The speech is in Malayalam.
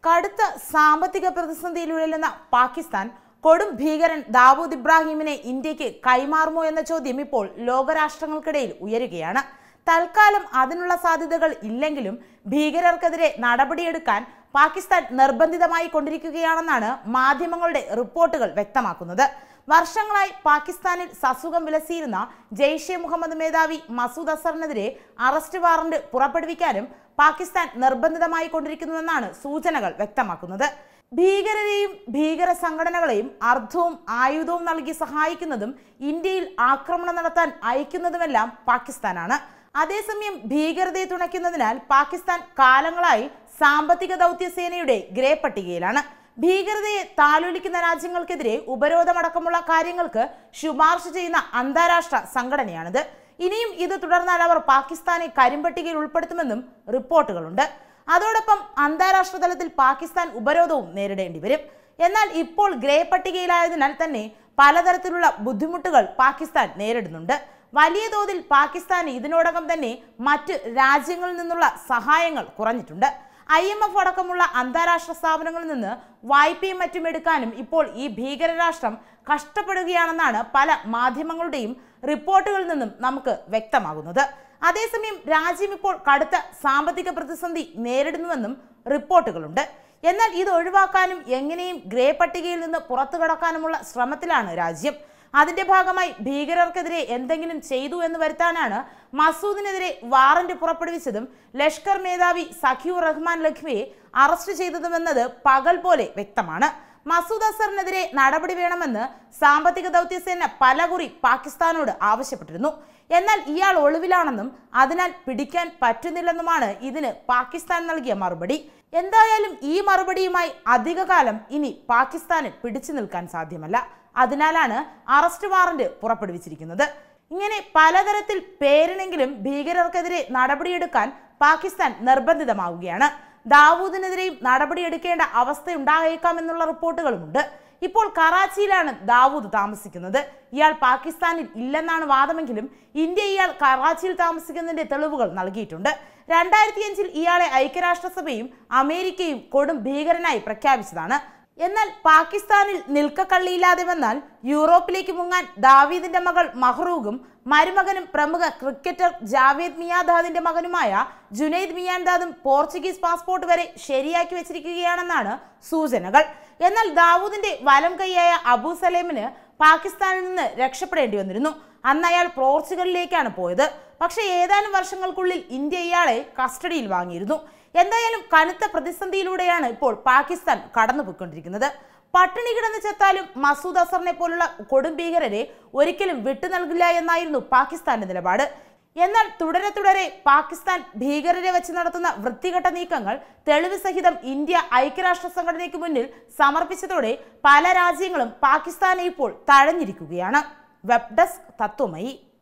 കടുത്ത സാമ്പത്തിക പ്രതിസന്ധിയിലുഴലുന്ന പാകിസ്ഥാൻ കൊടും ഭീകരൻ ദാവൂദ് ഇബ്രാഹിമിനെ ഇന്ത്യക്ക് കൈമാറുമോ എന്ന ചോദ്യം ഇപ്പോൾ ലോകരാഷ്ട്രങ്ങൾക്കിടയിൽ ഉയരുകയാണ് തൽക്കാലം അതിനുള്ള സാധ്യതകൾ ഇല്ലെങ്കിലും ഭീകരർക്കെതിരെ നടപടിയെടുക്കാൻ പാകിസ്ഥാൻ നിർബന്ധിതമായി കൊണ്ടിരിക്കുകയാണെന്നാണ് മാധ്യമങ്ങളുടെ റിപ്പോർട്ടുകൾ വ്യക്തമാക്കുന്നത് വർഷങ്ങളായി പാകിസ്ഥാനിൽ സസുഖം വിലസിയിരുന്ന ജെയ്ഷെ മുഹമ്മദ് മേധാവി മസൂദ് അസറിനെതിരെ അറസ്റ്റ് വാറന്റ് പുറപ്പെടുവിക്കാനും പാകിസ്ഥാൻ നിർബന്ധിതമായി കൊണ്ടിരിക്കുന്നുവെന്നാണ് സൂചനകൾ വ്യക്തമാക്കുന്നത് ഭീകരരെയും ഭീകര സംഘടനകളെയും അർദ്ധവും ആയുധവും നൽകി സഹായിക്കുന്നതും ഇന്ത്യയിൽ ആക്രമണം നടത്താൻ അയക്കുന്നതുമെല്ലാം പാകിസ്ഥാനാണ് അതേസമയം ഭീകരതയെ തുണയ്ക്കുന്നതിനാൽ പാകിസ്ഥാൻ കാലങ്ങളായി സാമ്പത്തിക ദൗത്യസേനയുടെ ഗ്രേ പട്ടികയിലാണ് ഭീകരതയെ താലോലിക്കുന്ന രാജ്യങ്ങൾക്കെതിരെ ഉപരോധമടക്കമുള്ള കാര്യങ്ങൾക്ക് ശുപാർശ ചെയ്യുന്ന അന്താരാഷ്ട്ര സംഘടനയാണിത് ഇനിയും ഇത് തുടർന്നാൽ അവർ പാകിസ്ഥാനെ കരിമ്പട്ടികയിൽ ഉൾപ്പെടുത്തുമെന്നും റിപ്പോർട്ടുകളുണ്ട് അതോടൊപ്പം അന്താരാഷ്ട്ര തലത്തിൽ പാകിസ്ഥാൻ ഉപരോധവും നേരിടേണ്ടി വരും എന്നാൽ ഇപ്പോൾ ഗ്രേ പട്ടികയിലായതിനാൽ തന്നെ പലതരത്തിലുള്ള ബുദ്ധിമുട്ടുകൾ പാകിസ്ഥാൻ നേരിടുന്നുണ്ട് വലിയ തോതിൽ പാകിസ്ഥാന് ഇതിനോടകം തന്നെ മറ്റ് രാജ്യങ്ങളിൽ നിന്നുള്ള സഹായങ്ങൾ കുറഞ്ഞിട്ടുണ്ട് ഐ എം എഫ് അടക്കമുള്ള അന്താരാഷ്ട്ര സ്ഥാപനങ്ങളിൽ നിന്ന് വായ്പയും മറ്റും എടുക്കാനും ഇപ്പോൾ ഈ ഭീകരരാഷ്ട്രം കഷ്ടപ്പെടുകയാണെന്നാണ് പല മാധ്യമങ്ങളുടെയും റിപ്പോർട്ടുകളിൽ നിന്നും നമുക്ക് വ്യക്തമാകുന്നത് അതേസമയം രാജ്യം ഇപ്പോൾ കടുത്ത സാമ്പത്തിക പ്രതിസന്ധി നേരിടുന്നുവെന്നും റിപ്പോർട്ടുകളുണ്ട് എന്നാൽ ഇത് ഒഴിവാക്കാനും എങ്ങനെയും ഗ്രേ പട്ടികയിൽ നിന്ന് പുറത്തു കടക്കാനുമുള്ള ശ്രമത്തിലാണ് രാജ്യം അതിന്റെ ഭാഗമായി ഭീകരർക്കെതിരെ എന്തെങ്കിലും ചെയ്തു എന്ന് വരുത്താനാണ് മസൂദിനെതിരെ വാറന്റ് പുറപ്പെടുവിച്ചതും ലഷ്കർ മേധാവി സഖിയുർ റഹ്മാൻ ലഖ്വിയെ അറസ്റ്റ് ചെയ്തതുമെന്നത് പകൽ പോലെ വ്യക്തമാണ് മസൂദ് അസറിനെതിരെ നടപടി വേണമെന്ന് സാമ്പത്തിക ദൗത്യസേന പലകുറി പാകിസ്ഥാനോട് ആവശ്യപ്പെട്ടിരുന്നു എന്നാൽ ഇയാൾ ഒളിവിലാണെന്നും അതിനാൽ പിടിക്കാൻ പറ്റുന്നില്ലെന്നുമാണ് ഇതിന് പാകിസ്ഥാൻ നൽകിയ മറുപടി എന്തായാലും ഈ മറുപടിയുമായി അധികകാലം ഇനി പാകിസ്ഥാന് പിടിച്ചു നിൽക്കാൻ സാധ്യമല്ല അതിനാലാണ് അറസ്റ്റ് വാറന്റ് പുറപ്പെടുവിച്ചിരിക്കുന്നത് ഇങ്ങനെ പലതരത്തിൽ പേരിനെങ്കിലും ഭീകരർക്കെതിരെ നടപടിയെടുക്കാൻ പാകിസ്ഥാൻ നിർബന്ധിതമാവുകയാണ് ദാവൂദിനെതിരെയും നടപടിയെടുക്കേണ്ട അവസ്ഥയുണ്ടായേക്കാമെന്നുള്ള റിപ്പോർട്ടുകളുമുണ്ട് ഇപ്പോൾ കറാച്ചിയിലാണ് ദാവൂദ് താമസിക്കുന്നത് ഇയാൾ പാകിസ്ഥാനിൽ ഇല്ലെന്നാണ് വാദമെങ്കിലും ഇന്ത്യ ഇയാൾ കറാച്ചിയിൽ താമസിക്കുന്നതിന്റെ തെളിവുകൾ നൽകിയിട്ടുണ്ട് രണ്ടായിരത്തി അഞ്ചിൽ ഇയാളെ ഐക്യരാഷ്ട്രസഭയും അമേരിക്കയും കൊടും ഭീകരനായി പ്രഖ്യാപിച്ചതാണ് എന്നാൽ പാകിസ്ഥാനിൽ നിൽക്കക്കള്ളിയില്ലാതെ വന്നാൽ യൂറോപ്പിലേക്ക് മുങ്ങാൻ ദാവീദിന്റെ മകൾ മഹ്റൂഖും മരുമകനും പ്രമുഖ ക്രിക്കറ്റർ ജാവേദ് മിയാദാദിന്റെ മകനുമായ ജുനൈദ് മിയാൻദാദും പോർച്ചുഗീസ് പാസ്പോർട്ട് വരെ ശരിയാക്കി വെച്ചിരിക്കുകയാണെന്നാണ് സൂചനകൾ എന്നാൽ ദാവൂദിന്റെ വലം കൈയായ അബൂ സലേമിന് പാകിസ്ഥാനിൽ നിന്ന് രക്ഷപ്പെടേണ്ടി വന്നിരുന്നു അന്ന് അയാൾ പോർച്ചുഗലിലേക്കാണ് പോയത് പക്ഷേ ഏതാനും വർഷങ്ങൾക്കുള്ളിൽ ഇന്ത്യ ഇയാളെ കസ്റ്റഡിയിൽ വാങ്ങിയിരുന്നു എന്തായാലും കനത്ത പ്രതിസന്ധിയിലൂടെയാണ് ഇപ്പോൾ പാകിസ്ഥാൻ കടന്നുപോയിക്കൊണ്ടിരിക്കുന്നത് പട്ടിണി കിടന്ന് ചെത്താലും മസൂദ് അസറിനെ പോലുള്ള കൊടും ഭീകരരെ ഒരിക്കലും വിട്ടു നൽകില്ല എന്നായിരുന്നു പാകിസ്ഥാന്റെ നിലപാട് എന്നാൽ തുടരെ തുടരെ പാകിസ്ഥാൻ ഭീകരരെ വെച്ച് നടത്തുന്ന വൃത്തികെട്ട നീക്കങ്ങൾ തെളിവ് സഹിതം ഇന്ത്യ ഐക്യരാഷ്ട്ര സംഘടനയ്ക്ക് മുന്നിൽ സമർപ്പിച്ചതോടെ പല രാജ്യങ്ങളും പാകിസ്ഥാനെ ഇപ്പോൾ തഴഞ്ഞിരിക്കുകയാണ് വെബ് ഡെസ്ക് തത്വമയി